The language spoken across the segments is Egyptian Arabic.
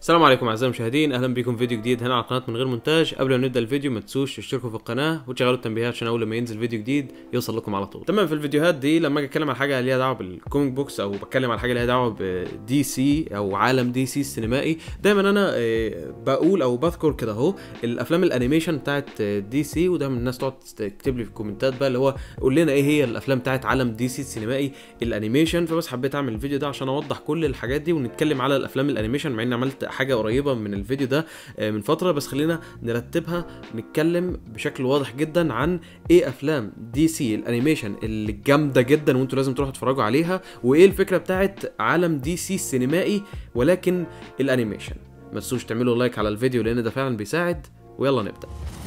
السلام عليكم اعزائي المشاهدين اهلا بكم في فيديو جديد هنا على قناه من غير مونتاج قبل ما نبدا الفيديو ما تنسوش تشتركوا في القناه وتشغلوا التنبيهات عشان اول ما ينزل فيديو جديد يوصل لكم على طول تمام في الفيديوهات دي لما اجي اتكلم عن حاجه ليها دعوه بالكوميك بوكس او بتكلم عن حاجه ليها دعوه بدي سي او عالم دي سي السينمائي دايما انا آه، بقول او بذكر كده اهو الافلام الانيميشن بتاعت دي سي ودايما الناس تقعد تكتب لي في الكومنتات بقى اللي هو قول لنا ايه هي الافلام بتاعت عالم دي سي السينمائي الانيميشن فبس حبيت اعمل الفيديو ده عشان اوضح كل الحاجات دي ونتكلم على الافلام الانيميشن مع اني عملت حاجه قريبه من الفيديو ده آه، من فتره بس خلينا نرتبها نتكلم بشكل واضح جدا عن ايه افلام دي سي الانيميشن اللي جامده جدا وانتوا لازم تروحوا تتفرجوا عليها وايه الفكره بتاعت عالم دي سي السينمائي ولكن الانيميشن ما تنسوش تعملوا لايك على الفيديو لان ده فعلا بيساعد ويلا نبدا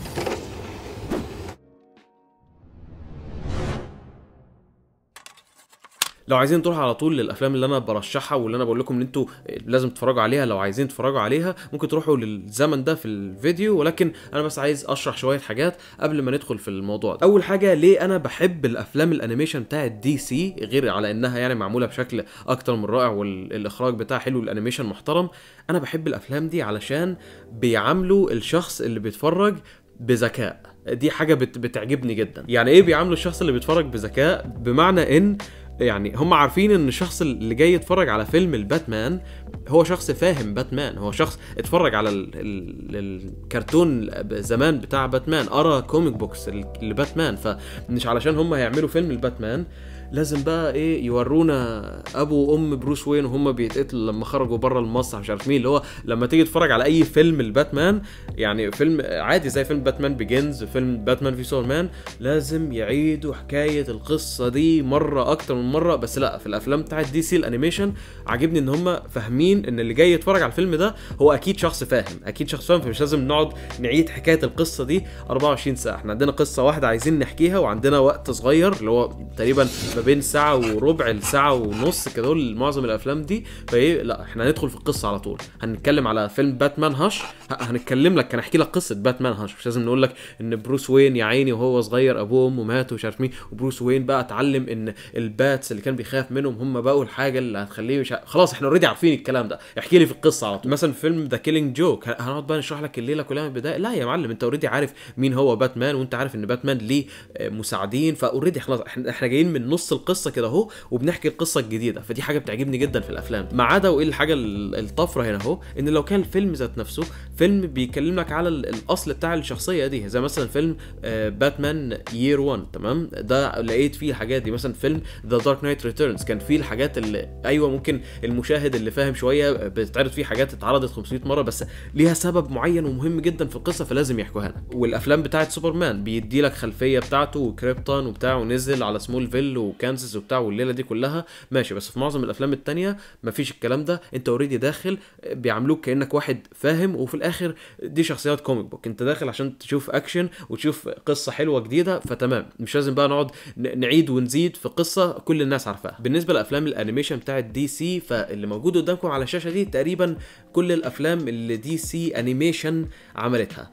لو عايزين تروحوا على طول للافلام اللي انا برشحها واللي انا بقول لكم ان انتوا لازم تتفرجوا عليها لو عايزين تتفرجوا عليها ممكن تروحوا للزمن ده في الفيديو ولكن انا بس عايز اشرح شويه حاجات قبل ما ندخل في الموضوع ده اول حاجه ليه انا بحب الافلام الانيميشن بتاعت دي سي غير على انها يعني معموله بشكل اكتر من رائع والاخراج بتاعها حلو والانيميشن محترم انا بحب الافلام دي علشان بيعاملوا الشخص اللي بيتفرج بذكاء دي حاجه بت بتعجبني جدا يعني ايه بيعاملوا الشخص اللي بيتفرج بذكاء بمعنى ان يعني هم عارفين ان الشخص اللي جاي يتفرج على فيلم الباتمان هو شخص فاهم باتمان هو شخص اتفرج على ال ال الكرتون زمان بتاع باتمان قرا كوميك بوكس لباتمان فمش علشان هم هيعملوا فيلم الباتمان لازم بقى ايه يورونا ابو وام بروس وين وهم بيتقتلوا لما خرجوا بره المسرح مش عارف مين اللي هو لما تيجي تتفرج على اي فيلم الباتمان يعني فيلم عادي زي فيلم باتمان بيجنز فيلم باتمان في سولمان لازم يعيدوا حكايه القصه دي مره اكتر من مره بس لا في الافلام بتاعت دي سي الانيميشن عاجبني ان هم فاهمين ان اللي جاي يتفرج على الفيلم ده هو اكيد شخص فاهم اكيد شخص فاهم فمش لازم نقعد نعيد حكايه القصه دي 24 ساعه احنا عندنا قصه واحده عايزين نحكيها وعندنا وقت صغير اللي هو تقريبا ما بين ساعه وربع لساعه ونص كده دول معظم الافلام دي فايه لا احنا هندخل في القصه على طول هنتكلم على فيلم باتمان هاش هنتكلم لك هنحكي لك قصه باتمان هاش مش لازم نقول لك ان بروس وين يا عيني وهو صغير ابوه وامه ماتوا ومش عارف مين وبروس وين بقى اتعلم ان الباتس اللي كان بيخاف منهم هم بقوا الحاجه اللي هتخليه مش ع... خلاص احنا اوريدي عارفين الكلام ده احكي لي في القصه على طول مثلا فيلم ذا كيلينج جوك هنقعد بقى نشرح لك الليله كلها من البدايه لا يا معلم انت اوريدي عارف مين هو باتمان وانت عارف ان باتمان ليه مساعدين فاوريدي خلاص احنا احنا جايين من نص القصه كده اهو وبنحكي القصه الجديده فدي حاجه بتعجبني جدا في الافلام ما عدا وايه الحاجه الطفره هنا اهو ان لو كان الفيلم ذات نفسه فيلم بيكلم لك على الاصل بتاع الشخصيه دي زي مثلا فيلم باتمان يير 1 تمام ده لقيت فيه الحاجات دي مثلا فيلم ذا دارك نايت ريتيرنز كان فيه الحاجات اللي ايوه ممكن المشاهد اللي فاهم شويه بتتعرض فيه حاجات اتعرضت 500 مره بس ليها سبب معين ومهم جدا في القصه فلازم يحكوها لك والافلام بتاعت سوبرمان بيدي لك خلفيه بتاعته وكريبتون وبتاع ونزل على سمول فيل وكانساس وبتاع والليله دي كلها ماشي بس في معظم الافلام التانية مفيش الكلام ده انت اوريدي داخل بيعاملوك كانك واحد فاهم وفي الاخر دي شخصيات كوميك بوك انت داخل عشان تشوف اكشن وتشوف قصه حلوه جديده فتمام مش لازم بقى نقعد نعيد ونزيد في قصه كل الناس عارفاها بالنسبه لافلام الانيميشن بتاعت دي سي فاللي موجود قدامكم على الشاشه دي تقريبا كل الافلام اللي دي سي انيميشن عملتها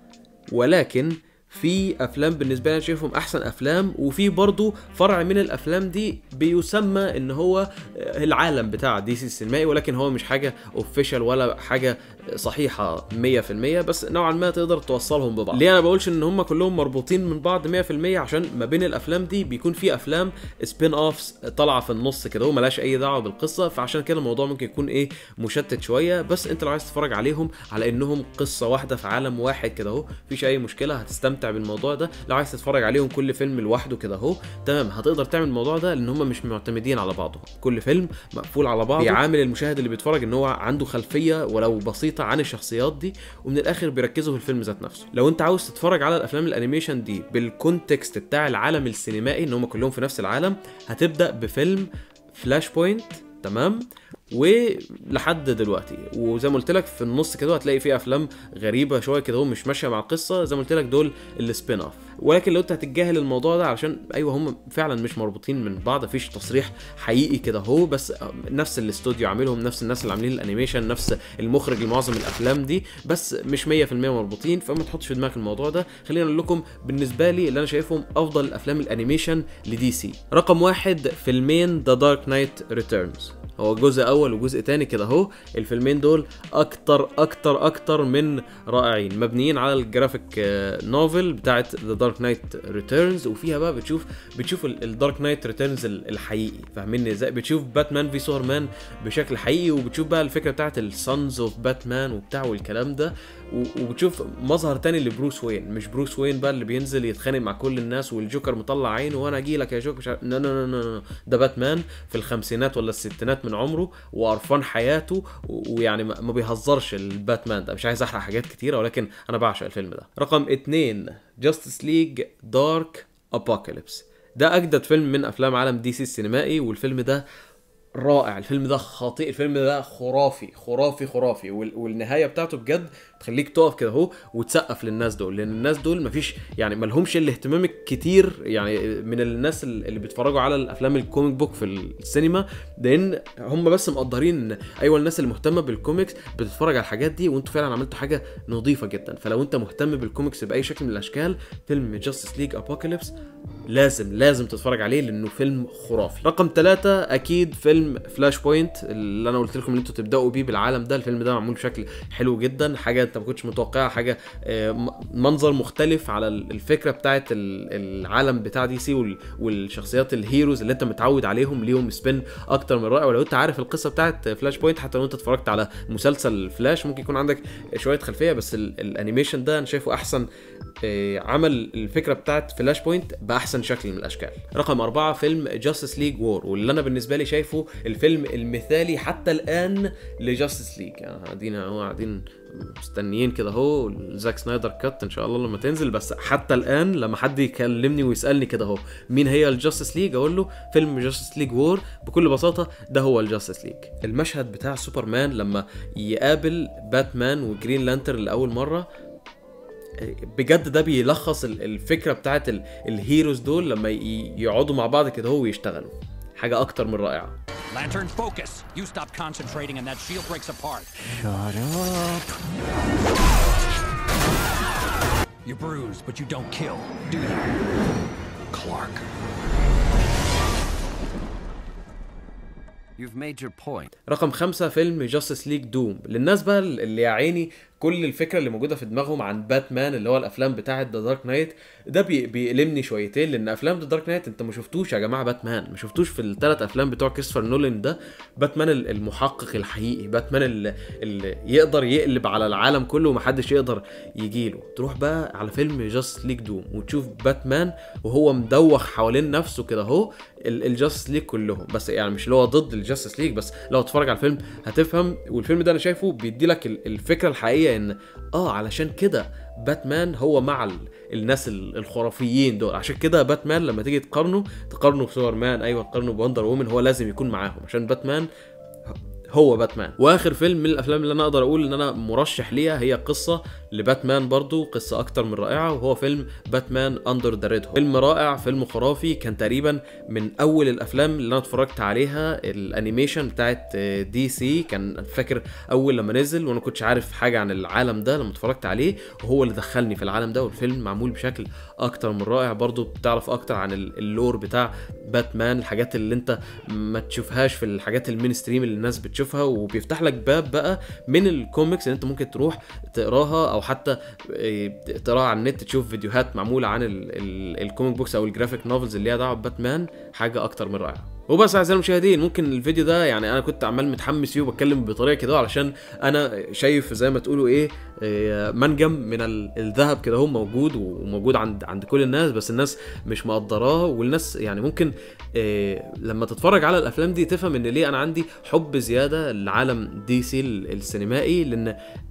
ولكن في افلام بالنسبه لي انا شايفهم احسن افلام وفي برضو فرع من الافلام دي بيسمى ان هو العالم بتاع دي سي السينمائي ولكن هو مش حاجه اوفيشال ولا حاجه صحيحه 100% بس نوعا ما تقدر توصلهم ببعض ليه انا بقولش ان هم كلهم مربوطين من بعض 100% عشان ما بين الافلام دي بيكون في افلام سبين اوفس طالعه في النص كده هو ملهاش اي دعوه بالقصه فعشان كده الموضوع ممكن يكون ايه مشتت شويه بس انت لو عايز تتفرج عليهم على انهم قصه واحده في عالم واحد كده اهو مفيش اي مشكله هتستمتع تستمتع بالموضوع ده لو عايز تتفرج عليهم كل فيلم لوحده كده اهو تمام هتقدر تعمل الموضوع ده لان هم مش معتمدين على بعضهم كل فيلم مقفول على بعضه بيعامل المشاهد اللي بيتفرج ان هو عنده خلفيه ولو بسيطه عن الشخصيات دي ومن الاخر بيركزوا في الفيلم ذات نفسه لو انت عاوز تتفرج على الافلام الانيميشن دي بالكونتكست بتاع العالم السينمائي ان هم كلهم في نفس العالم هتبدا بفيلم فلاش بوينت تمام ولحد دلوقتي وزي ما قلت لك في النص كده هتلاقي فيه افلام غريبه شويه كده مش ماشيه مع القصه زي ما قلت لك دول السبين اوف ولكن لو انت هتتجاهل الموضوع ده علشان ايوه هم فعلا مش مربوطين من بعض مفيش تصريح حقيقي كده هو بس نفس الاستوديو عاملهم نفس الناس اللي عاملين الانيميشن نفس المخرج لمعظم الافلام دي بس مش 100% مربوطين فما تحطش في دماغك الموضوع ده خلينا نقول لكم بالنسبه لي اللي انا شايفهم افضل الافلام الانيميشن لدي سي رقم واحد فيلمين ذا دارك نايت ريتيرنز هو جزء اول وجزء تاني كده اهو الفيلمين دول اكتر اكتر اكتر من رائعين مبنيين على الجرافيك آه، نوفل بتاعت ذا دارك نايت ريتيرنز وفيها بقى بتشوف بتشوف الدارك نايت ريتيرنز الحقيقي فاهميني ازاي بتشوف باتمان في سوبرمان بشكل حقيقي وبتشوف بقى الفكره بتاعت السانز اوف باتمان وبتاع والكلام ده و- وبتشوف مظهر تاني لبروس وين مش بروس وين بقى اللي بينزل يتخانق مع كل الناس والجوكر مطلع عينه وانا اجي لك يا جوكر مش عارف- لا لا لا لا ده باتمان في الخمسينات ولا الستينات من عمره وقرفان حياته و- ويعني ما ما بيهزرش الباتمان ده مش عايز احرق حاجات كتيره ولكن انا بعشق الفيلم ده رقم اتنين جاستس ليج دارك ابوكاليبس ده اجدد فيلم من افلام عالم دي سي السينمائي والفيلم ده رائع الفيلم ده خطير الفيلم ده خرافي خرافي خرافي وال- والنهايه بتاعته بجد تخليك تقف كده اهو وتسقف للناس دول لان الناس دول مفيش يعني ملهمش الاهتمام الكتير يعني من الناس اللي بيتفرجوا على الافلام الكوميك بوك في السينما لان هم بس مقدرين ان ايوه الناس المهتمه بالكوميكس بتتفرج على الحاجات دي وانتوا فعلا عملتوا حاجه نظيفه جدا فلو انت مهتم بالكوميكس باي شكل من الاشكال فيلم جاستس ليج ابوكاليبس لازم لازم تتفرج عليه لانه فيلم خرافي رقم ثلاثة اكيد فيلم فلاش بوينت اللي انا قلت لكم ان انتوا تبداوا بيه بالعالم ده الفيلم ده معمول بشكل حلو جدا حاجه انت ما كنتش متوقعها حاجه آه، م- منظر مختلف على ال- الفكره بتاعت ال- العالم بتاع دي سي وال- والشخصيات الهيروز اللي انت متعود عليهم ليهم سبين اكتر من رائع ولو انت عارف القصه بتاعت فلاش بوينت حتى لو انت اتفرجت على مسلسل فلاش ممكن يكون عندك شويه خلفيه بس ال- الانيميشن ده انا شايفه احسن آه، عمل الفكره بتاعت فلاش بوينت باحسن شكل من الاشكال رقم أربعة فيلم جاستس ليج وور واللي انا بالنسبه لي شايفه الفيلم المثالي حتى الان لجاستس ليج يعني قاعدين اهو قاعدين مستنيين كده اهو زاك سنايدر كات ان شاء الله لما تنزل بس حتى الان لما حد يكلمني ويسالني كده اهو مين هي الجاستس ليج اقول له فيلم جاستس ليج وور بكل بساطه ده هو الجاستس ليج المشهد بتاع سوبرمان لما يقابل باتمان وجرين لانترن لاول مره بجد ده بيلخص ال- الفكره بتاعت ال- الهيروز دول لما ي- يقعدوا مع بعض كده هو ويشتغلوا حاجه اكتر من رائعه Lantern, focus. You stop concentrating and that shield breaks apart. Shut up. You bruise, but you don't kill, do you? Clark. You've made your point. رقم خمسة فيلم جاستس ليج دوم للناس بقى اللي يا عيني كل الفكرة اللي موجودة في دماغهم عن باتمان اللي هو الأفلام بتاعة ذا دارك نايت ده بي بيألمني شويتين لأن أفلام ذا دارك نايت أنت ما شفتوش يا جماعة باتمان ما شفتوش في الثلاث أفلام بتوع كريستوفر نولان ده باتمان ال- المحقق الحقيقي باتمان اللي, اللي يقدر يقلب على العالم كله ومحدش يقدر يجيله تروح بقى على فيلم جاستس ليج دوم وتشوف باتمان وهو مدوخ حوالين نفسه كده اهو الجاستس ليج كلهم بس يعني مش اللي هو ضد الجاستس ليج بس لو تتفرج على الفيلم هتفهم والفيلم ده انا شايفه بيدي لك ال- الفكره الحقيقيه ان اه علشان كده باتمان هو مع ال- الناس ال- الخرافيين دول عشان كده باتمان لما تيجي تقارنه تقارنه بسوبرمان ايوه تقارنه بوندر وومن هو لازم يكون معاهم عشان باتمان هو باتمان واخر فيلم من الافلام اللي انا اقدر اقول ان انا مرشح ليها هي قصه لباتمان برضو قصه اكتر من رائعه وهو فيلم باتمان اندر ذا ريد فيلم رائع فيلم خرافي كان تقريبا من اول الافلام اللي انا اتفرجت عليها الانيميشن بتاعت دي سي كان فاكر اول لما نزل وانا كنتش عارف حاجه عن العالم ده لما اتفرجت عليه وهو اللي دخلني في العالم ده والفيلم معمول بشكل اكتر من رائع برضو بتعرف اكتر عن ال- اللور بتاع باتمان الحاجات اللي انت ما تشوفهاش في الحاجات المينستريم اللي الناس بتشوفها وبيفتح لك باب بقى من الكوميكس اللي انت ممكن تروح تقراها او حتى إيه، تقراها على النت تشوف فيديوهات معموله عن ال- ال- الكوميك بوكس او الجرافيك نوفلز اللي ليها دعوه بباتمان حاجه اكتر من رائعه وبس اعزائي المشاهدين ممكن الفيديو ده يعني انا كنت عمال متحمس فيه وبتكلم بطريقه كده علشان انا شايف زي ما تقولوا ايه إيه، منجم من ال- الذهب كده هو موجود وموجود عند عند كل الناس بس الناس مش مقدراه والناس يعني ممكن إيه، لما تتفرج على الافلام دي تفهم ان ليه انا عندي حب زياده لعالم دي سي ال- السينمائي لان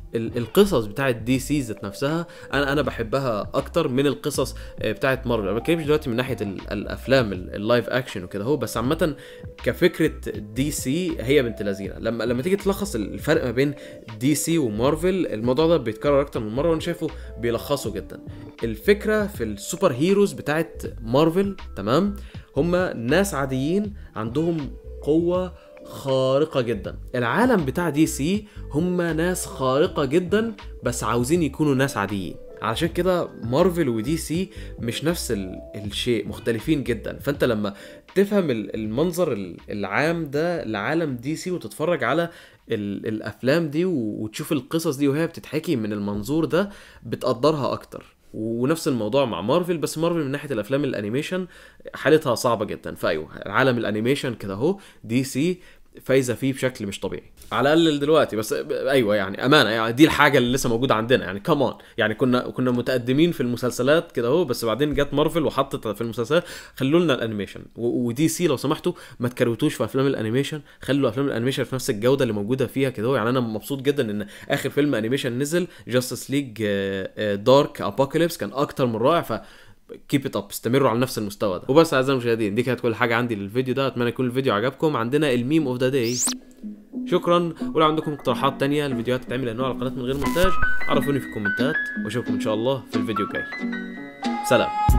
ال- القصص بتاعت دي سي ذات نفسها انا انا بحبها اكتر من القصص آه، بتاعت مارفل انا ما بتكلمش دلوقتي من ناحيه ال- الافلام ال- اللايف اكشن وكده هو بس عامه كفكره دي سي هي بنت لذينه لما لما تيجي تلخص الفرق ما بين دي سي ومارفل الموضوع ده بيتكرر اكتر من مره وانا شايفه بيلخصه جدا الفكره في السوبر هيروز بتاعت مارفل تمام هما ناس عاديين عندهم قوه خارقة جدا العالم بتاع دي سي هم ناس خارقة جدا بس عاوزين يكونوا ناس عاديين علشان كده مارفل ودي سي مش نفس ال- الشيء مختلفين جدا فانت لما تفهم ال- المنظر ال- العام ده لعالم دي سي وتتفرج على ال- الافلام دي و- وتشوف القصص دي وهي بتتحكي من المنظور ده بتقدرها اكتر ونفس الموضوع مع مارفل بس مارفل من ناحيه الافلام الانيميشن حالتها صعبه جدا فايوه عالم الانيميشن كده اهو دي سي فايزه فيه بشكل مش طبيعي على الاقل دلوقتي بس ايوه يعني امانه يعني دي الحاجه اللي لسه موجوده عندنا يعني كمان يعني كنا كنا متقدمين في المسلسلات كده اهو بس بعدين جت مارفل وحطت في المسلسلات خلوا لنا الانيميشن و- ودي سي لو سمحتوا ما تكروتوش في افلام الانيميشن خلوا افلام الانيميشن في نفس الجوده اللي موجوده فيها كده اهو يعني انا مبسوط جدا ان اخر فيلم انيميشن نزل جاستس ليج دارك ابوكاليبس كان اكتر من رائع ف كيب ات اب استمروا على نفس المستوى ده وبس اعزائي المشاهدين دي كانت كل حاجه عندي للفيديو ده اتمنى يكون الفيديو عجبكم عندنا الميم اوف ذا داي شكرا ولو عندكم اقتراحات تانية لفيديوهات تتعمل لانه على القناه من غير مونتاج عرفوني في الكومنتات واشوفكم ان شاء الله في الفيديو الجاي سلام